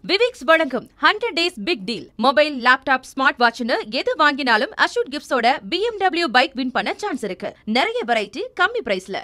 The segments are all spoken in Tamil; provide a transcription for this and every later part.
விவிக்ஸ் வழங்கும் hundred days big deal mobile laptop smart வாட்ச்னு எது வாங்கினாலும் அஷூட் கிஃப்ட்ஸோட BMW பைக் வின் பண்ண சான்ஸ் இருக்கு நிறைய வெரைட்டி கம்மி பிரைஸ்ல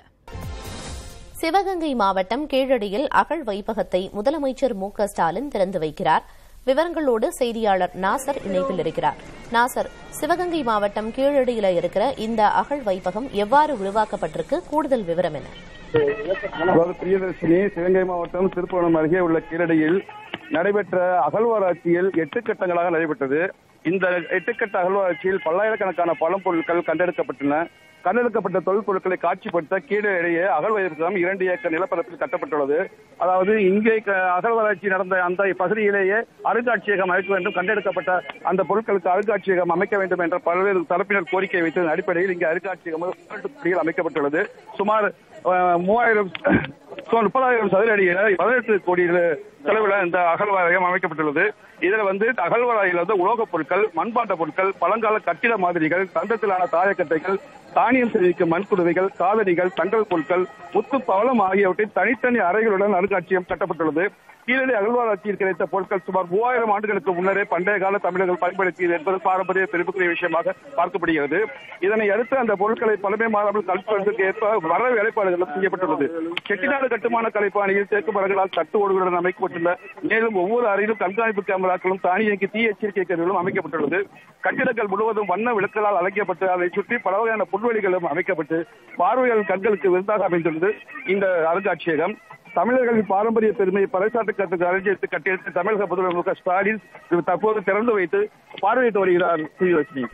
சிவகங்கை மாவட்டம் கீழடியில் அகழ் வைப்பகத்தை முதலமைச்சர் மு க ஸ்டாலின் திறந்து வைக்கிறார் விவரங்களோடு செய்தியாளர் நாசர் இணைப்பில் இருக்கிறார் நாசர் சிவகங்கை மாவட்டம் கீழடியில இருக்கிற இந்த அகழ் வைப்பகம் எவ்வாறு உருவாக்கப்பட்டிருக்கு கூடுதல் விவரம் என்ன அதாவது பிரியதர்ஷினி சிவகங்கை மாவட்டம் திருப்புவனம் அருகே உள்ள கீழடியில் நடைபெற்ற அகழ்வாராய்ச்சியில் எட்டு கட்டங்களாக நடைபெற்றது இந்த எட்டு கட்ட அகழ்வாராய்ச்சியில் பல்லாயிரக்கணக்கான பழம்பொருட்கள் கண்டெடுக்கப்பட்டன கண்டெடுக்கப்பட்ட தொல்பொருட்களை காட்சிப்படுத்த கீழே இடையே அகழ்வாய்ப்பகம் இரண்டு ஏக்கர் நிலப்பரப்பில் கட்டப்பட்டுள்ளது அதாவது இங்கே க- அகழ்வாராய்ச்சி நடந்த அந்த பகுதியிலேயே அருங்காட்சியகம் அமைக்க வேண்டும் கண்டெடுக்கப்பட்ட அந்த பொருட்களுக்கு அருங்காட்சியகம் அமைக்க வேண்டும் என்ற பல்வேறு தரப்பினர் கோரிக்கை வைத்ததன் அடிப்படையில் இங்கே அருங்காட்சியகம் பதினெட்டு அமைக்கப்பட்டுள்ளது சுமார் அஹ், மூவாயிரம் சுமார் முப்பதாயிரம் சதுர அடியில் பதினெட்டு கோடி செலவில் இந்த அகழ்வாராயம் அமைக்கப்பட்டுள்ளது இதுல வந்து அகழ்வாராயில் வந்து உலோகப் பொருட்கள் மண்பாண்ட பொருட்கள் பழங்கால கட்டிட மாதிரிகள் தந்தத்திலான தாயக்கட்டைகள் தானியம் சேமிக்கும் மண்குடுவைகள் காதணிகள் தங்கல் பொருட்கள் முத்து பவளம் ஆகியவற்றை தனித்தனி அறைகளுடன் அருங்காட்சியகம் கட்டப்பட்டுள்ளது கீழடி அகழ்வாராய்ச்சியில் கிடைத்த பொருட்கள் சுமார் மூவாயிரம் ஆண்டுகளுக்கு முன்னரே பண்டைய கால தமிழர்கள் பயன்படுத்தியது என்பது பாரம்பரிய பெருமைக்குரிய விஷயமாக பார்க்கப்படுகிறது இதனை அடுத்து அந்த பொருட்களை பழமை மாறாமல் கல்பதற்கு ஏற்ப வர வேலைப்பாடுகளும் செய்யப்பட்டுள்ளது செட்டிநாடு கட்டுமான கலைப்பாணியில் தேக்கு மரங்களால் தட்டு ஓடுகளுடன் அமைக்கப்பட்டுள்ள மேலும் ஒவ்வொரு அறையிலும் கண்காணிப்பு கேமராக்களும் தானியங்கி தீ எச்சரிக்கை கருவிகளும் அமைக்கப்பட்டுள்ளது கட்டிடங்கள் முழுவதும் வண்ண விளக்குகளால் அழைக்கப்பட்டு அதை சுற்றி பல வகையான புல்வெளிகளும் அமைக்கப்பட்டு பார்வையாளர் கண்களுக்கு விருந்தாக அமைந்துள்ளது இந்த அருங்காட்சியகம் தமிழர்களின் பாரம்பரிய பெருமையை பறைசாற்றுக்கு அறிஞருக்கு கட்டியெடுத்து தமிழக முதல்வர் மு க ஸ்டாலின் தற்போது திறந்து வைத்து பார்வையிட்டு வருகிறார் ஸ்ரீலட்சுமி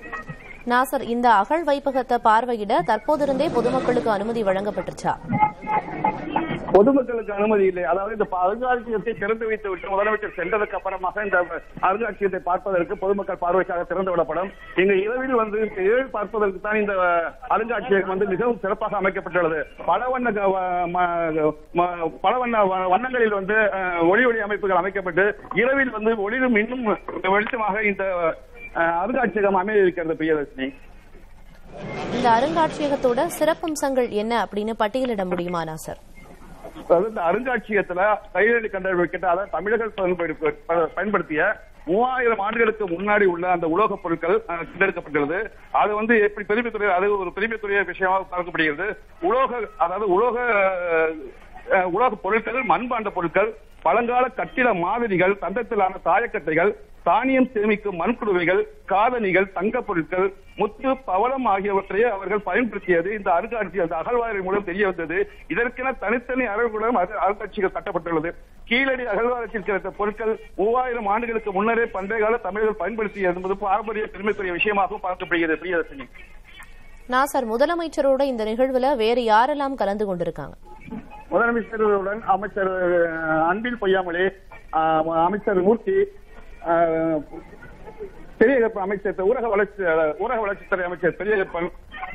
நாசர் இந்த அகழ் வைப்பகத்தை பார்வையிட தற்போதிருந்தே பொதுமக்களுக்கு அனுமதி வழங்கப்பட்டுச்சா பொதுமக்களுக்கு அனுமதி இல்லை அதாவது இந்த அருங்காட்சியகத்தை திறந்து வைத்து விட்டு முதலமைச்சர் சென்றதுக்கு அப்புறமாக இந்த அருங்காட்சியகத்தை பார்ப்பதற்கு பொதுமக்கள் பார்வைக்காக திறந்து விடப்படும் இங்க இரவில் வந்து ஏழு பார்ப்பதற்கு தான் இந்த அருங்காட்சியகம் வந்து மிகவும் சிறப்பாக அமைக்கப்பட்டுள்ளது பல வண்ண க- வ- ம- ம- பல வண்ண வ- வண்ணங்களில் வந்து அஹ், ஒளி ஒளி அமைப்புகள் அமைக்கப்பட்டு இரவில் வந்து ஒளிரும் இன்னும் வெளிச்சமாக இந்த அஹ், அருங்காட்சியகம் அமைய இருக்கிறது பிரியதர்ஷினி இந்த அருங்காட்சியகத்தோட சிறப்பம்சங்கள் என்ன அப்படின்னு பட்டியலிட முடியுமா நாசர் அதாவது இந்த அருங்காட்சியகத்துல கையெழு கண்டறிவிக்கிட்ட அதாவது தமிழர்கள் பயன்படுத்த- ப- பயன்படுத்திய மூவாயிரம் ஆண்டுகளுக்கு முன்னாடி உள்ள அந்த உலோகப் பொருட்கள் அஹ், கண்டெடுக்கப்பட்டுள்ளது அது வந்து எப்படி பெருமைக்குரிய அது ஒரு பெருமைக்குரிய விஷயமாக பார்க்கப்படுகிறது உலோக அதாவது உலோக அஹ், உலோகப் பொருட்கள் மண்பாண்ட பொருட்கள் பழங்கால கட்டிட மாதிரிகள் தந்தத்திலான தாயக்கட்டைகள் தானியம் சேமிக்கும் மண்குடுவைகள் காதணிகள் தங்கப் பொருட்கள் முத்து பவளம் ஆகியவற்றை அவர்கள் பயன்படுத்தியது இந்த அருங்காட்சி அந்த அகழ்வாய்வு மூலம் தெரிய வந்தது இதற்கென தனித்தனி அறைகளுடன் அரு- அருங்காட்சிகள் கட்டப்பட்டுள்ளது கீழடி அகழ்வாரத்தில் கிடைத்த பொருட்கள் மூவாயிரம் ஆண்டுகளுக்கு முன்னரே பண்டைய கால தமிழர்கள் பயன்படுத்தியது என்பது பாரம்பரிய பெருமைக்குரிய விஷயமாகவும் பார்க்கப்படுகிறது பிரியதர்ஷினி நாசர் முதலமைச்சரோட இந்த நிகழ்வுல வேறு யாரெல்லாம் கலந்து கொண்டிருக்காங்க முதலமைச்சருடன் அமைச்சர் அஹ், அன்பில் பொய்யாமலே அஹ், அமைச்சர் மூர்த்தி அஹ், பெரியகப்பன் அமைச்சர் ஊரக வளர்ச்சி அஹ், ஊரக வளர்ச்சித்துறை அமைச்சர் பெரியகப்பன்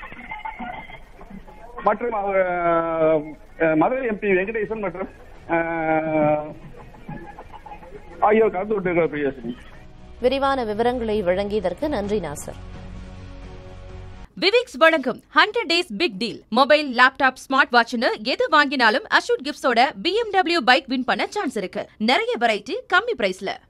மற்றும் அவர், அஹ், மதுரை எம்பி வெங்கடேசன் மற்றும் அஹ், ஆகியோர் கலந்து கொண்டிருக்கிறார் பிரியதர்ஷினி விரிவான விவரங்களை வழங்கியதற்கு நன்றி நாசர் விவிக்ஸ் வழங்கும் hundred days big deal mobile laptop smart வாட்ச்னு எது வாங்கினாலும் அஷூட் கிஃப்ட்ஸோட BMW பைக் வின் பண்ண சான்ஸ் இருக்கு நிறைய வெரைட்டி கம்மி பிரைஸ்ல